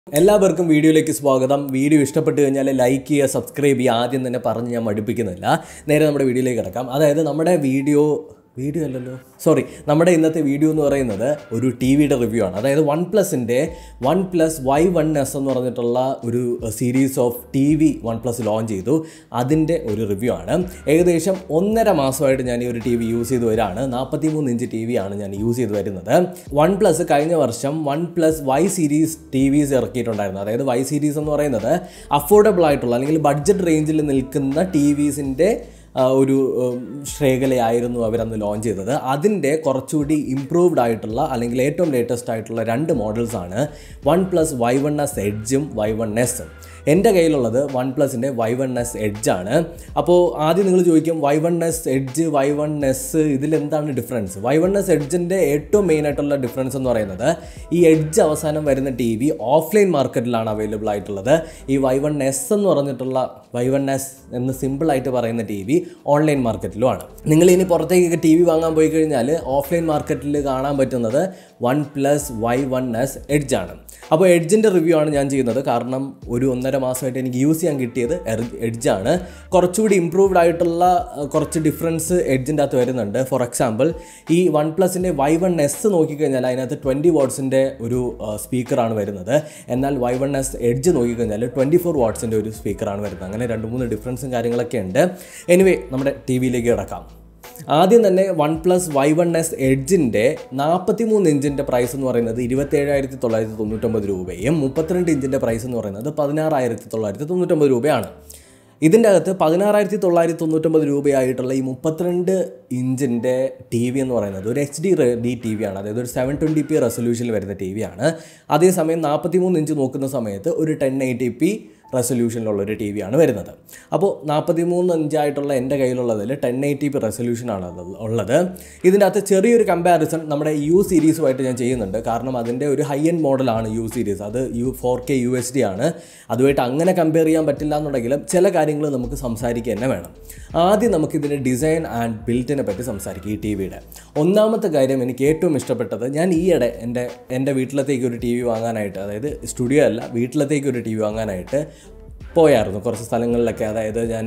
എല്ലാവർക്കും വീഡിയോയിലേക്ക് സ്വാഗതം വീഡിയോ ഇഷ്ടപ്പെട്ട് കഴിഞ്ഞാൽ ലൈക്ക് ചെയ്യുക സബ്സ്ക്രൈബ് ചെയ്യുക ആദ്യം തന്നെ പറഞ്ഞ് ഞാൻ മടുപ്പിക്കുന്നില്ല നേരെ നമ്മുടെ വീഡിയോയിലേക്ക് കിടക്കാം അതായത് നമ്മുടെ വീഡിയോ വീഡിയോ അല്ലല്ലോ സോറി നമ്മുടെ ഇന്നത്തെ വീഡിയോ എന്ന് പറയുന്നത് ഒരു ടി വിയുടെ റിവ്യൂ ആണ് അതായത് വൺ പ്ലസിൻ്റെ OnePlus Y one S എന്ന് പറഞ്ഞിട്ടുള്ള ഒരു series of TV OnePlus launch ചെയ്തു അതിൻ്റെ ഒരു റിവ്യൂ ആണ് ഏകദേശം ഒന്നര മാസമായിട്ട് ഞാൻ ഈ ഒരു ടി വി യൂസ് ചെയ്ത് വരാണ് നാൽപ്പത്തി മൂന്ന് ഇഞ്ച് ടി വി ആണ് ഞാൻ യൂസ് ചെയ്ത് വരുന്നത് വൺ പ്ലസ് കഴിഞ്ഞ വർഷം OnePlus Y series TVs ഇറക്കിയിട്ടുണ്ടായിരുന്നു അതായത് വൈ സീരീസ് എന്ന് പറയുന്നത് അഫോർഡബിൾ ആയിട്ടുള്ള അല്ലെങ്കിൽ ബഡ്ജറ്റ് റേഞ്ചിൽ നിൽക്കുന്ന ടി വിസിൻ്റെ ഒരു ഉം, ശൃംഖലയായിരുന്നു അവരന്ന് ലോഞ്ച് ചെയ്തത് അതിൻ്റെ കുറച്ചുകൂടി ഇംപ്രൂവ്ഡ് ആയിട്ടുള്ള അല്ലെങ്കിൽ ഏറ്റവും ലേറ്റസ്റ്റ് ആയിട്ടുള്ള രണ്ട് മോഡൽസാണ് OnePlus Y one S എഡ്ജും വൈ വൺ എസും എൻ്റെ കയ്യിലുള്ളത് വൺ പ്ലസിൻ്റെ വൈ വൺ എസ് എഡ്ജാണ് അപ്പോൾ ആദ്യം നിങ്ങൾ ചോദിക്കും Y one S edge Y one S ഇതിലെന്താണ് ഡിഫറൻസ് വൈ വൺ എസ് എഡ്ജിൻ്റെ ഏറ്റവും മെയിൻ ആയിട്ടുള്ള ഡിഫറൻസ് എന്ന് പറയുന്നത് ഈ എഡ്ജ് അവസാനം വരുന്ന ടി വി ഓഫ്ലൈൻ മാർക്കറ്റിലാണ് അവൈലബിൾ ആയിട്ടുള്ളത് ഈ വൈ വൺ എസ് എന്ന് പറഞ്ഞിട്ടുള്ള വൈ വൺ എസ് എന്ന് സിമ്പിളായിട്ട് പറയുന്ന ടി വി ഓൺലൈൻ മാർക്കറ്റിലുമാണ് നിങ്ങൾ ഇനി പുറത്തേക്ക് ടി വി വാങ്ങാൻ പോയി കഴിഞ്ഞാൽ ഓഫ്ലൈൻ മാർക്കറ്റിൽ കാണാൻ പറ്റുന്നത് OnePlus Y one S edge ആണ് അപ്പോൾ എഡ്ജിൻ്റെ റിവ്യൂ ആണ് ഞാൻ ചെയ്യുന്നത് കാരണം ഒരു ഒന്നര മാസമായിട്ട് എനിക്ക് യൂസ് ചെയ്യാൻ കിട്ടിയത് എഡ്ജാണ് കുറച്ചുകൂടി ഇമ്പ്രൂവ്ഡ് ആയിട്ടുള്ള അഹ്, കുറച്ച് ഡിഫറൻസ് എഡ്ജിൻ്റെ അകത്ത് വരുന്നുണ്ട് ഫോർ എക്സാമ്പിൾ ഈ വൺ പ്ലസിൻ്റെ വൈ വൺ എസ് നോക്കിക്കഴിഞ്ഞാൽ അതിനകത്ത് ട്വൻറ്റി വാട്ട്സിൻ്റെ ഒരു സ്പീക്കറാണ് വരുന്നത് എന്നാൽ വൈ വൺ എസ് എഡ്ജ് നോക്കിക്കഴിഞ്ഞാൽ ട്വൻറ്റി ഫോർ വാട്ട്സിൻ്റെ ഒരു സ്പീക്കറാണ് വരുന്നത് അങ്ങനെ രണ്ട് മൂന്ന് ഡിഫറൻസും കാര്യങ്ങളൊക്കെ ഉണ്ട് എനിവേ നമ്മുടെ ടി വിയിലേക്ക് കിടക്കാം ആദ്യം തന്നെ OnePlus Y one S എഡ്ജിൻ്റെ നാൽപ്പത്തി മൂന്ന് ഇഞ്ചിൻ്റെ പ്രൈസ് എന്ന് പറയുന്നത് ഇരുപത്തേഴായിരത്തി തൊള്ളായിരത്തി തൊണ്ണൂറ്റൊമ്പത് രൂപയും മുപ്പത്തിരണ്ട് ഇഞ്ചിൻ്റെ പ്രൈസ് എന്ന് പറയുന്നത് പതിനാറായിരത്തി തൊള്ളായിരത്തി തൊണ്ണൂറ്റൊമ്പത് രൂപയാണ് ഇതിൻ്റെ അകത്ത് പതിനാറായിരത്തി തൊള്ളായിരത്തി തൊണ്ണൂറ്റൊമ്പത് രൂപയായിട്ടുള്ള ഈ മുപ്പത്തിരണ്ട് ഇഞ്ചിൻ്റെ ടി വി എന്ന് പറയുന്നത് ഒരു H D D T V ആണ് അതായത് ഒരു സെവൻ ട്വൻറ്റി പി റെസൊല്യൂഷനിൽ വരുന്ന ടി വി ആണ് അതേസമയം നാൽപ്പത്തി മൂന്ന് ഇഞ്ച് നോക്കുന്ന സമയത്ത് ഒരു ടെൻ എയ്റ്റി പി റെസൊല്യൂഷനിലുള്ള ഒരു ടി വി ആണ് വരുന്നത് അപ്പോൾ നാൽപ്പത്തി മൂന്ന് ഇഞ്ചായിട്ടുള്ള എൻ്റെ കയ്യിലുള്ളതിൽ ടെൻ എയ്റ്റി പി റെസൊല്യൂഷനാണ് അത് ഉള്ളത് ഇതിൻ്റെ അകത്ത് ചെറിയൊരു കമ്പാരിസൺ നമ്മുടെ യു സീരീസുമായിട്ട് ഞാൻ ചെയ്യുന്നുണ്ട് കാരണം അതിൻ്റെ ഒരു ഹൈ എൻഡ് മോഡലാണ് യു സീരീസ് അത് U four K U S D ആണ് അതുമായിട്ട് അങ്ങനെ കമ്പയർ ചെയ്യാൻ പറ്റില്ല എന്നുണ്ടെങ്കിലും ചില കാര്യങ്ങൾ നമുക്ക് സംസാരിക്കുക തന്നെ വേണം ആദ്യം നമുക്ക് ഇതിൻ്റെ ഡിസൈൻ ആൻഡ് ബിൽറ്റിനെ പറ്റി സംസാരിക്കും ഈ ടി വിയുടെ ഒന്നാമത്തെ കാര്യം എനിക്ക് ഏറ്റവും ഇഷ്ടപ്പെട്ടത് ഞാൻ ഈയിടെ എൻ്റെ എൻ്റെ വീട്ടിലത്തേക്ക് ഒരു ടി വി വാങ്ങാനായിട്ട് അതായത് സ്റ്റുഡിയോ അല്ല വീട്ടിലത്തേക്ക് ഒരു ടി വി വാങ്ങാനായിട്ട് പോയായിരുന്നു കുറച്ച് സ്ഥലങ്ങളിലൊക്കെ അതായത് ഞാൻ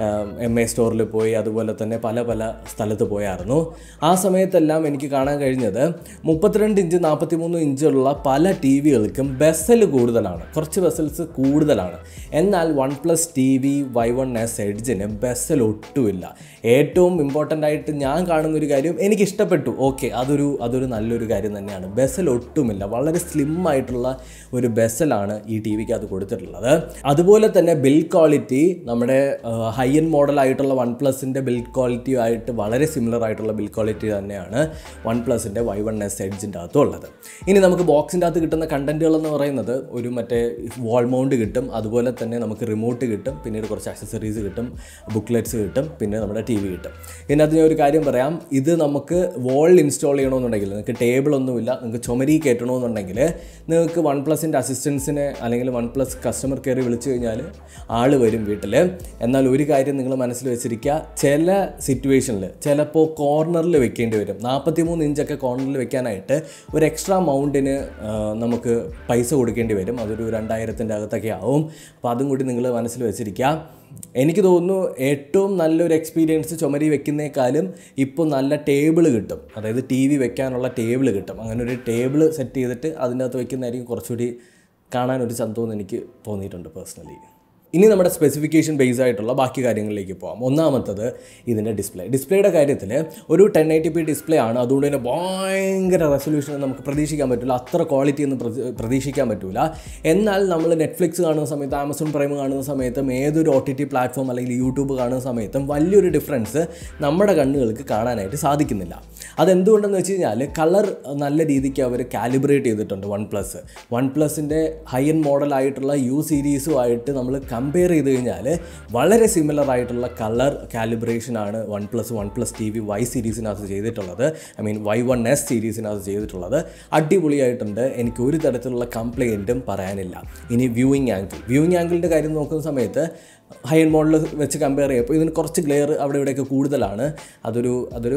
എം എ സ്റ്റോറിൽ പോയി അതുപോലെ തന്നെ പല പല സ്ഥലത്ത് പോയായിരുന്നു ആ സമയത്തെല്ലാം എനിക്ക് കാണാൻ കഴിഞ്ഞത് മുപ്പത്തിരണ്ട് ഇഞ്ച് നാൽപ്പത്തി മൂന്ന് ഇഞ്ചുള്ള പല ടി വികൾക്കും ബെസൽ കൂടുതലാണ് കുറച്ച് ബെസൽസ് കൂടുതലാണ് എന്നാൽ OnePlus T V Y one S എഡ്ജിന് ബെസൽ ഒട്ടുമില്ല ഏറ്റവും ഇമ്പോർട്ടൻ്റ് ആയിട്ട് ഞാൻ കാണുന്ന ഒരു കാര്യം എനിക്ക് ഇഷ്ടപ്പെട്ടു ഓക്കെ അതൊരു അതൊരു നല്ലൊരു കാര്യം തന്നെയാണ് ബെസൽ ഒട്ടുമില്ല വളരെ സ്ലിം ആയിട്ടുള്ള ഒരു ബെസലാണ് ഈ ടി വിക്ക് അത് കൊടുത്തിട്ടുള്ളത് അതുപോലെ തന്നെ ബിൽ ക്വാളിറ്റി നമ്മുടെ ഹൈ എൻഡ് മോഡലായിട്ടുള്ള വൺ പ്ലസിൻ്റെ ബിൽ ക്വാളിറ്റി ആയിട്ട് വളരെ സിമിലർ ആയിട്ടുള്ള ബിൽ ക്വാളിറ്റി തന്നെയാണ് വൺ പ്ലസിൻ്റെ വൈ വൺ എസ് എഡ്ജിൻ്റെ അകത്തും ഉള്ളത് ഇനി നമുക്ക് ബോക്സിൻ്റെ അകത്ത് കിട്ടുന്ന കണ്ടൻറ്റുകൾ എന്ന് പറയുന്നത് ഒരു മറ്റേ വാൾ മൗണ്ട് കിട്ടും അതുപോലെ തന്നെ നമുക്ക് റിമോട്ട് കിട്ടും പിന്നീട് കുറച്ച് ആക്സസറീസ് കിട്ടും ബുക്ക്ലെറ്റ്സ് കിട്ടും പിന്നെ നമ്മുടെ ടി വി കിട്ടും ഇതിനകത്ത് ഞാൻ ഒരു കാര്യം പറയാം ഇത് നമുക്ക് വാളിൽ ഇൻസ്റ്റാൾ ചെയ്യണമെന്നുണ്ടെങ്കിൽ നിങ്ങൾക്ക് ടേബിൾ ഒന്നുമില്ല നിങ്ങൾക്ക് ചുമരി കയറ്റണമെന്നുണ്ടെങ്കിൽ നിങ്ങൾക്ക് വൺ പ്ലസിൻ്റെ അസിസ്റ്റൻസിനെ അല്ലെങ്കിൽ വൺ പ്ലസ് കസ്റ്റമർ കെയർ വിളിച്ചു കഴിഞ്ഞാൽ ആൾ വരും വീട്ടിൽ എന്നാൽ ഒരു കാര്യം നിങ്ങൾ മനസ്സിൽ വെച്ചിരിക്കുക ചില സിറ്റുവേഷനിൽ ചിലപ്പോൾ കോർണറിൽ വെക്കേണ്ടി വരും നാൽപ്പത്തി മൂന്ന് ഇഞ്ചൊക്കെ കോർണറിൽ വെക്കാനായിട്ട് ഒരു എക്സ്ട്രാ മൗണ്ടിന് നമുക്ക് പൈസ കൊടുക്കേണ്ടി വരും അതൊരു രണ്ടായിരത്തിൻ്റെ അകത്തൊക്കെ ആവും അപ്പോൾ അതും കൂടി നിങ്ങൾ മനസ്സിൽ വെച്ചിരിക്കുക എനിക്ക് തോന്നുന്നു ഏറ്റവും നല്ലൊരു എക്സ്പീരിയൻസ് ചുമരി വെക്കുന്നേക്കാളും ഇപ്പോൾ നല്ല ടേബിൾ കിട്ടും അതായത് ടി വി വെക്കാനുള്ള ടേബിൾ കിട്ടും അങ്ങനെ ഒരു ടേബിൾ സെറ്റ് ചെയ്തിട്ട് അതിൻ്റെ അകത്ത് വെക്കുന്നതായിരിക്കും കുറച്ചുകൂടി കാണാൻ ഒരു ചന്തമെന്ന് എനിക്ക് തോന്നിയിട്ടുണ്ട് പേഴ്സണലി ഇനി നമ്മുടെ സ്പെസിഫിക്കേഷൻ ബേസ് ആയിട്ടുള്ള ബാക്കി കാര്യങ്ങളിലേക്ക് പോകാം ഒന്നാമത്തത് ഇതിൻ്റെ ഡിസ്പ്ലേ ഡിസ്പ്ലേയുടെ കാര്യത്തിൽ ഒരു ടെൻ എയ്റ്റി പി ഡിസ്പ്ലേ ആണ് അതുകൊണ്ട് തന്നെ ഭയങ്കര റെസൊല്യൂഷൻ നമുക്ക് പ്രതീക്ഷിക്കാൻ പറ്റില്ല അത്ര ക്വാളിറ്റി ഒന്നും പ്രതി- പ്രതീക്ഷിക്കാൻ പറ്റില്ല എന്നാൽ നമ്മൾ നെറ്റ്ഫ്ലിക്സ് കാണുന്ന സമയത്ത് ആമസോൺ പ്രൈം കാണുന്ന സമയത്തും ഏതൊരു ഒ ടി ടി പ്ലാറ്റ്ഫോം അല്ലെങ്കിൽ യൂട്യൂബ് കാണുന്ന സമയത്തും വലിയൊരു ഡിഫറൻസ് നമ്മുടെ കണ്ണുകൾക്ക് കാണാനായിട്ട് സാധിക്കുന്നില്ല അതെന്തുകൊണ്ടെന്ന് വെച്ച് കഴിഞ്ഞാൽ കളർ നല്ല രീതിക്ക് അവർ കാലിബ്രേറ്റ് ചെയ്തിട്ടുണ്ട് വൺ പ്ലസ് വൺ പ്ലസിൻ്റെ ഹൈ എൻഡ് മോഡലായിട്ടുള്ള യു സീരീസുമായിട്ട് നമ്മൾ കമ്പയർ ചെയ്ത് കഴിഞ്ഞാൽ വളരെ സിമിലർ ആയിട്ടുള്ള കളർ കാലിബ്രേഷൻ ആണ് OnePlus OnePlus T V Y സീരീസിനകത്ത് ചെയ്തിട്ടുള്ളത് I mean Y one S സീരീസിനകത്ത് ചെയ്തിട്ടുള്ളത് അടിപൊളിയായിട്ടുണ്ട് എനിക്ക് ഒരു തരത്തിലുള്ള കംപ്ലയിൻറ്റും പറയാനില്ല ഇനി വ്യൂയിങ് ആംഗിൾ വ്യൂയിങ് ആംഗിളിൻ്റെ കാര്യം നോക്കുന്ന സമയത്ത് ഹൈ എൻഡ് മോഡൽ വെച്ച് കമ്പയർ ചെയ്യുമ്പോൾ ഇതിന് കുറച്ച് ഗ്ലെയർ അവിടെ ഇവിടെയൊക്കെ കൂടുതലാണ് അതൊരു അതൊരു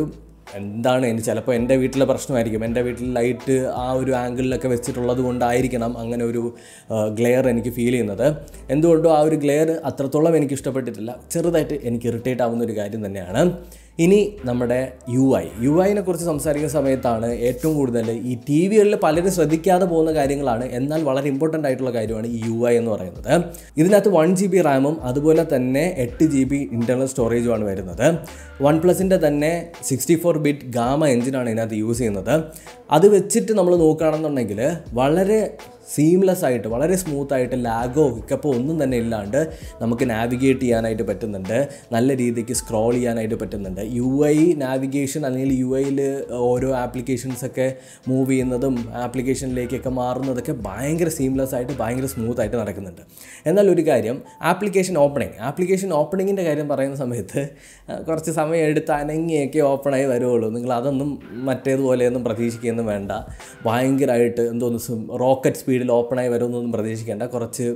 എന്താണ് എനിക്ക് ചിലപ്പോൾ എൻ്റെ വീട്ടിലെ പ്രശ്നമായിരിക്കും എൻ്റെ വീട്ടിൽ ലൈറ്റ് ആ ഒരു ആംഗിളിലൊക്കെ വെച്ചിട്ടുള്ളത് കൊണ്ടായിരിക്കണം അങ്ങനെ ഒരു ഗ്ലെയർ എനിക്ക് ഫീൽ ചെയ്യുന്നത് എന്തുകൊണ്ടോ ആ ഒരു ഗ്ലെയർ അത്രത്തോളം എനിക്ക് ഇഷ്ടപ്പെട്ടിട്ടില്ല ചെറുതായിട്ട് എനിക്ക് ഇറിറ്റേറ്റ് ആവുന്ന ഒരു കാര്യം തന്നെയാണ് ഇനി നമ്മുടെ യു ഐ യു ഐനെ കുറിച്ച് സംസാരിക്കുന്ന സമയത്താണ് ഏറ്റവും കൂടുതൽ ഈ ടി വികളിൽ പലരും ശ്രദ്ധിക്കാതെ പോകുന്ന കാര്യങ്ങളാണ് എന്നാൽ വളരെ ഇമ്പോർട്ടൻ്റ് ആയിട്ടുള്ള കാര്യമാണ് ഈ യു ഐ എന്ന് പറയുന്നത് ഇതിനകത്ത് വൺ ജി ബി റാമും അതുപോലെ തന്നെ എട്ട് ജി ബി ഇൻറ്റർണൽ സ്റ്റോറേജുമാണ് വരുന്നത് വൺ പ്ലസിൻ്റെ തന്നെ സിക്സ്റ്റി ഫോർ ബിറ്റ് ഗാമ എഞ്ചിനാണ് ഇതിനകത്ത് യൂസ് ചെയ്യുന്നത് അത് വെച്ചിട്ട് നമ്മൾ നോക്കുകയാണെന്നുണ്ടെങ്കിൽ വളരെ സീംലെസ് ആയിട്ട് വളരെ സ്മൂത്ത് ആയിട്ട് ലാഗോ ഹിക്കപ്പോ ഒന്നും തന്നെ ഇല്ലാണ്ട് നമുക്ക് നാവിഗേറ്റ് ചെയ്യാനായിട്ട് പറ്റുന്നുണ്ട് നല്ല രീതിക്ക് സ്ക്രോൾ ചെയ്യാനായിട്ട് പറ്റുന്നുണ്ട് യു ഐ നാവിഗേഷൻ അല്ലെങ്കിൽ യു ഐയിൽ ഓരോ ആപ്ലിക്കേഷൻസ് ഒക്കെ മൂവ് ചെയ്യുന്നതും ആപ്ലിക്കേഷനിലേക്കൊക്കെ മാറുന്നതൊക്കെ ഭയങ്കര സീംലെസ് ആയിട്ട് ഭയങ്കര സ്മൂത്ത് ആയിട്ട് നടക്കുന്നുണ്ട് എന്നാൽ ഒരു കാര്യം ആപ്ലിക്കേഷൻ ഓപ്പണിങ് ആപ്ലിക്കേഷൻ ഓപ്പണിങ്ങിൻ്റെ കാര്യം പറയുന്ന സമയത്ത് ആ, കുറച്ച് സമയം എടുത്ത് അനങ്ങിയൊക്കെ ഓപ്പണായി വരുള്ളൂ നിങ്ങൾ അതൊന്നും മറ്റേതുപോലെയൊന്നും പ്രതീക്ഷിക്കുകയൊന്നും വേണ്ട ഭയങ്കരമായിട്ട് എന്തോന്ന് റോക്കറ്റ് സ്പീഡിൽ ഓപ്പണായി വരുമെന്നൊന്നും പ്രതീക്ഷിക്കേണ്ട കുറച്ച്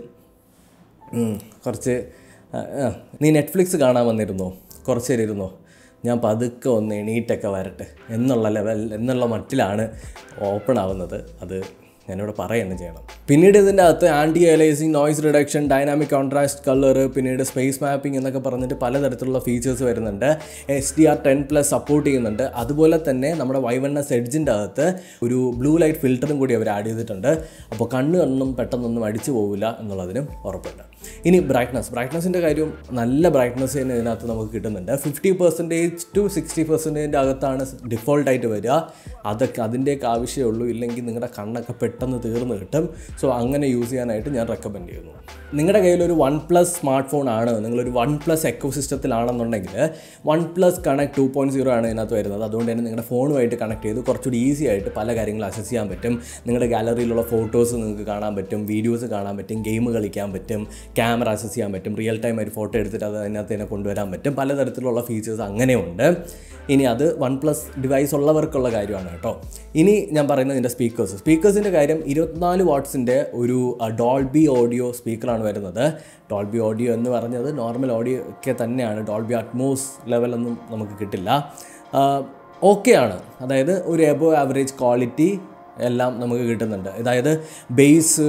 ഉം, കുറച്ച് ആ, ആ, നീ നെറ്റ്ഫ്ലിക്സ് കാണാൻ വന്നിരുന്നോ കുറച്ച് നേരം ഇരുന്നോ ഞാൻ പതുക്കെ ഒന്ന് എണീറ്റൊക്കെ വരട്ടെ എന്നുള്ള ലെവൽ എന്നുള്ള മട്ടിലാണ് ഓപ്പൺ ആവുന്നത് അത് ഞാനിവിടെ പറയുകയാണ് ചെയ്യണം പിന്നീട് ഇതിൻ്റെ അകത്ത് anti aliasing noise reduction dynamic contrast colour പിന്നീട് സ്പേസ് മാപ്പിംഗ് എന്നൊക്കെ പറഞ്ഞിട്ട് പലതരത്തിലുള്ള ഫീച്ചേഴ്സ് വരുന്നുണ്ട് S D R ten plus support ചെയ്യുന്നുണ്ട് അതുപോലെ തന്നെ നമ്മുടെ വൈവണ്ണസ് എഡ്ജിൻ്റെ അകത്ത് ഒരു ബ്ലൂ ലൈറ്റ് ഫിൽറ്ററും കൂടി അവർ ആഡ് ചെയ്തിട്ടുണ്ട് അപ്പോൾ കണ്ണ് കണ്ണും പെട്ടെന്നൊന്നും അടിച്ചു പോകില്ല എന്നുള്ളതിനും ഉറപ്പുണ്ട് ഇനി ബ്രൈറ്റ്നസ് ബ്രൈറ്റ്നസിൻ്റെ കാര്യം നല്ല ബ്രൈറ്റ്നസ് തന്നെ ഇതിനകത്ത് നമുക്ക് കിട്ടുന്നുണ്ട് ഫിഫ്റ്റി പെർസെൻറ്റേജ് ടു സിക്സ്റ്റി പെർസെൻറ്റേജിൻ്റെ അകത്താണ് ഡിഫോൾട്ടായിട്ട് വരിക അതൊക്കെ അതിൻ്റെയൊക്കെ ആവശ്യമേ ഉള്ളൂ ഇല്ലെങ്കിൽ നിങ്ങളുടെ കണ്ണൊക്കെ പെട്ടെന്ന് തീർന്ന് കിട്ടും സോ അങ്ങനെ യൂസ് ചെയ്യാനായിട്ട് ഞാൻ റെക്കമെൻഡ് ചെയ്യുന്നു നിങ്ങളുടെ കയ്യിൽ ഒരു വൺ പ്ലസ് സ്മാർട്ട് ഫോൺ ആണ് നിങ്ങളൊരു വൺ പ്ലസ് എക്കോ സിസ്റ്റത്തിലാണെന്നുണ്ടെങ്കിൽ OnePlus connect two point zero ആണ് ഇതിനകത്ത് വരുന്നത് അതുകൊണ്ട് തന്നെ നിങ്ങളുടെ ഫോണുമായിട്ട് കണക്ട് ചെയ്ത് കുറച്ചുകൂടി ഈസി ആയിട്ട് പല കാര്യങ്ങളും അസസ് ചെയ്യാൻ പറ്റും നിങ്ങളുടെ ഗാലറിയിലുള്ള ഫോട്ടോസ് നിങ്ങൾക്ക് കാണാൻ പറ്റും വീഡിയോസ് കാണാൻ പറ്റും ഗെയിം കളിക്കാൻ പറ്റും ക്യാമറ അസസ് ചെയ്യാൻ പറ്റും റിയൽ ടൈം ഒരു ഫോട്ടോ എടുത്തിട്ട് അത് അതിനകത്ത് തന്നെ കൊണ്ടുവരാൻ പറ്റും പലതരത്തിലുള്ള ഫീച്ചേഴ്സ് അങ്ങനെയുണ്ട് ഇനി അത് വൺ പ്ലസ് ഡിവൈസ് ഉള്ളവർക്കുള്ള കാര്യമാണ് കേട്ടോ ഇനി ഞാൻ പറയുന്നത് ഇതിൻ്റെ സ്പീക്കേഴ്സ് സ്പീക്കേഴ്സിൻ്റെ കാര്യം ഇരുപത്തിനാല് വാട്ട്സിൻ്റെ ഒരു ഡോൾബി ഓഡിയോ സ്പീക്കറാണ് വരുന്നത് ഡോൾബി ഓഡിയോ എന്ന് പറഞ്ഞത് നോർമൽ ഓഡിയോ ഒക്കെ തന്നെയാണ് ഡോൾബി അറ്റ്മോസ് ലെവലൊന്നും നമുക്ക് കിട്ടില്ല ഓക്കെയാണ് അതായത് ഒരു എബോ ആവറേജ് ക്വാളിറ്റി എല്ലാം നമുക്ക് കിട്ടുന്നുണ്ട് അതായത് ബേസ്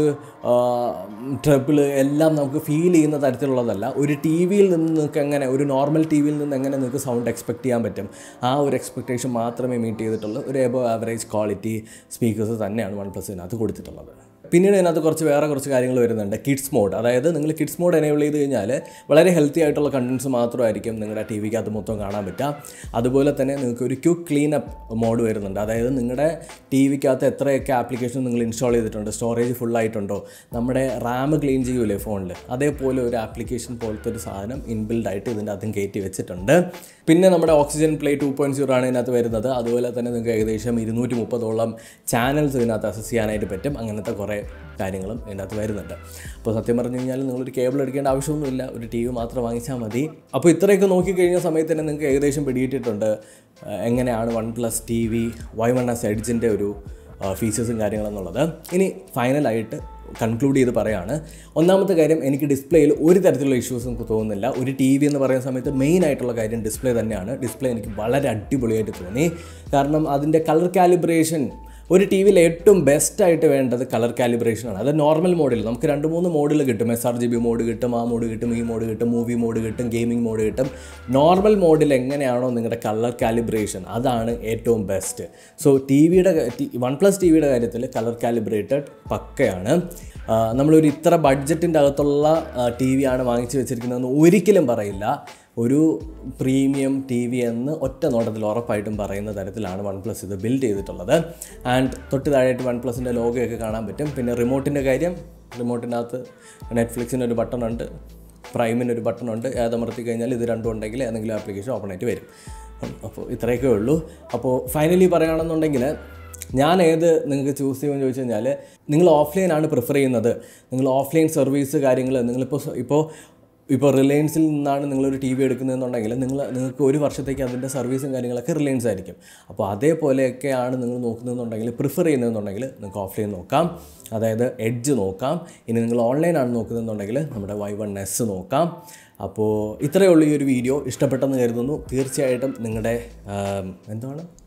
ട്രബിള് എല്ലാം നമുക്ക് ഫീൽ ചെയ്യുന്ന തരത്തിലുള്ളതല്ല ഒരു ടി വിയിൽ നിന്ന് നിങ്ങൾക്ക് എങ്ങനെ ഒരു നോർമൽ ടി വിയിൽ നിന്ന് എങ്ങനെ നിങ്ങൾക്ക് സൗണ്ട് എക്സ്പെക്ട് ചെയ്യാൻ പറ്റും ആ ഒരു എക്സ്പെക്റ്റേഷൻ മാത്രമേ മീറ്റ് ചെയ്തിട്ടുള്ളൂ ഒരു എബോ ആവറേജ് ക്വാളിറ്റി സ്പീക്കേഴ്സ് തന്നെയാണ് വൺ പ്ലസിനകത്ത് കൊടുത്തിട്ടുള്ളത് പിന്നീട് ഇതിനകത്ത് കുറച്ച് വേറെ കുറച്ച് കാര്യങ്ങൾ വരുന്നുണ്ട് കിഡ്സ് മോഡ് അതായത് നിങ്ങൾ കിഡ്സ് മോഡ് എനേബിൾ ചെയ്ത് കഴിഞ്ഞാൽ വളരെ ഹെൽത്തി ആയിട്ടുള്ള കണ്ടൻസ് മാത്രമായിരിക്കും നിങ്ങളുടെ ടി വിക്കകത്ത് മൊത്തം കാണാൻ പറ്റുക അതുപോലെ തന്നെ നിങ്ങൾക്ക് ഒരു ക്യുക്ക് ക്ലീൻ അപ്പ് മോഡ് വരുന്നുണ്ട് അതായത് നിങ്ങളുടെ ടി വിക്കകത്ത് എത്രയൊക്കെ ആപ്ലിക്കേഷൻ നിങ്ങൾ ഇൻസ്റ്റാൾ ചെയ്തിട്ടുണ്ട് സ്റ്റോറേജ് ഫുൾ ആയിട്ടുണ്ടോ നമ്മുടെ റാം ക്ലീൻ ചെയ്യൂലേ ഫോണിൽ അതേപോലെ ഒരു ആപ്ലിക്കേഷൻ പോലത്തെ ഒരു സാധനം ഇൻബിൽഡ് ആയിട്ട് ഇതിൻ്റെ അകത്തും കയറ്റി വെച്ചിട്ടുണ്ട് പിന്നെ നമ്മുടെ oxygen play two point zero ആണ് ഇതിനകത്ത് വരുന്നത് അതുപോലെ തന്നെ നിങ്ങൾക്ക് ഏകദേശം ഇരുന്നൂറ്റി മുപ്പതോളം ചാനൽസ് ഇതിനകത്ത് അസസ് ചെയ്യാനായിട്ട് പറ്റും അങ്ങനത്തെ കുറേ കാര്യങ്ങളും ഇതിനകത്ത് വരുന്നുണ്ട് അപ്പോൾ സത്യം പറഞ്ഞു കഴിഞ്ഞാൽ നിങ്ങളൊരു കേബിൾ എടുക്കേണ്ട ആവശ്യമൊന്നുമില്ല ഒരു ടി വി മാത്രം വാങ്ങിച്ചാൽ മതി അപ്പോൾ ഇത്രയൊക്കെ നോക്കിക്കഴിഞ്ഞ സമയത്ത് തന്നെ നിങ്ങൾക്ക് ഏകദേശം പിടിയിട്ടിട്ടുണ്ട് ആ, എങ്ങനെയാണ് OnePlus T V Y one S എഡ്ജിൻ്റെ ഒരു ഫീച്ചേഴ്സും കാര്യങ്ങളെന്നുള്ളത് ഇനി ഫൈനലായിട്ട് കൺക്ലൂഡ് ചെയ്ത് പറയാണ് ഒന്നാമത്തെ കാര്യം എനിക്ക് ഡിസ്പ്ലേയിൽ ഒരു തരത്തിലുള്ള ഇഷ്യൂസ് എനിക്ക് തോന്നുന്നില്ല ഒരു ടി വി എന്ന് പറയുന്ന സമയത്ത് മെയിൻ ആയിട്ടുള്ള കാര്യം ഡിസ്പ്ലേ തന്നെയാണ് ഡിസ്പ്ലേ എനിക്ക് വളരെ അടിപൊളിയായിട്ട് തോന്നി കാരണം അതിൻ്റെ കളർ കാലിബ്രേഷൻ ഒരു ടി വിയിൽ ഏറ്റവും ബെസ്റ്റ് ആയിട്ട് വേണ്ടത് കളർ കാലിബ്രേഷനാണ് അത് നോർമൽ മോഡിൽ നമുക്ക് രണ്ട് മൂന്ന് മോഡിൽ കിട്ടും S R G B mode കിട്ടും ആ മോഡ് കിട്ടും ഈ മോഡ് കിട്ടും മൂവി മോഡ് കിട്ടും ഗെയിമിംഗ് മോഡ് കിട്ടും നോർമൽ മോഡിൽ എങ്ങനെയാണോ നിങ്ങളുടെ കളർ കാലിബ്രേഷൻ അതാണ് ഏറ്റവും ബെസ്റ്റ് സോ ടി വിയുടെ വൺ പ്ലസ് ടി വിയുടെ കാര്യത്തിൽ കളർ കാലിബ്രേറ്റഡ് പക്കയാണ് ആ, നമ്മളൊരു ഇത്ര ബഡ്ജറ്റിൻ്റെ അകത്തുള്ള ടി വി ആണ് വാങ്ങിച്ചു വെച്ചിരിക്കുന്നതെന്ന് ഒരിക്കലും പറയില്ല ഒരു പ്രീമിയം ടി വി എന്ന് ഒറ്റ നോട്ടത്തിൽ ഉറപ്പായിട്ടും പറയുന്ന തരത്തിലാണ് വൺ പ്ലസ് ഇത് ബിൽഡ് ചെയ്തിട്ടുള്ളത് ആൻഡ് തൊട്ട് താഴെയായിട്ട് വൺ പ്ലസിൻ്റെ ലോഗോയൊക്കെ കാണാൻ പറ്റും പിന്നെ റിമോട്ടിൻ്റെ കാര്യം റിമോട്ടിനകത്ത് നെറ്റ്ഫ്ലിക്സിന് ഒരു ബട്ടൺ ഉണ്ട് പ്രൈമിന് ഒരു ബട്ടൺ ഉണ്ട് ഏതമർത്തി കഴിഞ്ഞാൽ ഇത് രണ്ടും ഉണ്ടെങ്കിൽ ഏതെങ്കിലും ആപ്ലിക്കേഷൻ ഓപ്പൺ ആയിട്ട് വരും ഉം, അപ്പോൾ ഇത്രയൊക്കെ ഉള്ളൂ അപ്പോൾ ഫൈനലി പറയുകയാണെന്നുണ്ടെങ്കിൽ ഞാൻ ഏത് നിങ്ങൾക്ക് ചൂസ് ചെയ്യുമെന്ന് ചോദിച്ചു കഴിഞ്ഞാൽ നിങ്ങൾ ഓഫ്ലൈൻ ആണ് പ്രിഫർ ചെയ്യുന്നത് നിങ്ങൾ ഓഫ്ലൈൻ സർവീസ് കാര്യങ്ങൾ നിങ്ങളിപ്പോൾ സ- ഇപ്പോൾ ഇപ്പോൾ റിലയൻസിൽ നിന്നാണ് നിങ്ങളൊരു ടി വി എടുക്കുന്നതെന്നുണ്ടെങ്കിൽ നിങ്ങൾ നിങ്ങൾക്ക് ഒരു വർഷത്തേക്ക് അതിൻ്റെ സർവീസും കാര്യങ്ങളൊക്കെ റിലയൻസ് ആയിരിക്കും അപ്പോൾ അതേപോലെയൊക്കെയാണ് നിങ്ങൾ നോക്കുന്നതെന്നുണ്ടെങ്കിൽ പ്രിഫർ ചെയ്യുന്നതെന്നുണ്ടെങ്കിൽ നിങ്ങൾക്ക് ഓഫ്ലൈൻ നോക്കാം അതായത് എഡ്ജ് നോക്കാം ഇനി നിങ്ങൾ ഓൺലൈനാണ് നോക്കുന്നതെന്നുണ്ടെങ്കിൽ നമ്മുടെ വൈ വൺ എസ് നോക്കാം അപ്പോൾ ഇത്രയേ ഉള്ളൂ ഈ ഒരു വീഡിയോ ഇഷ്ടപ്പെട്ടെന്ന് കരുതുന്നു തീർച്ചയായിട്ടും നിങ്ങളുടെ ആം, എന്താണ്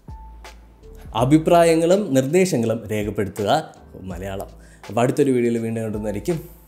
അഭിപ്രായങ്ങളും നിർദ്ദേശങ്ങളും രേഖപ്പെടുത്തുക മലയാളം അപ്പോൾ അടുത്തൊരു വീഡിയോയിൽ വീണ്ടും കണ്ടുന്നതായിരിക്കും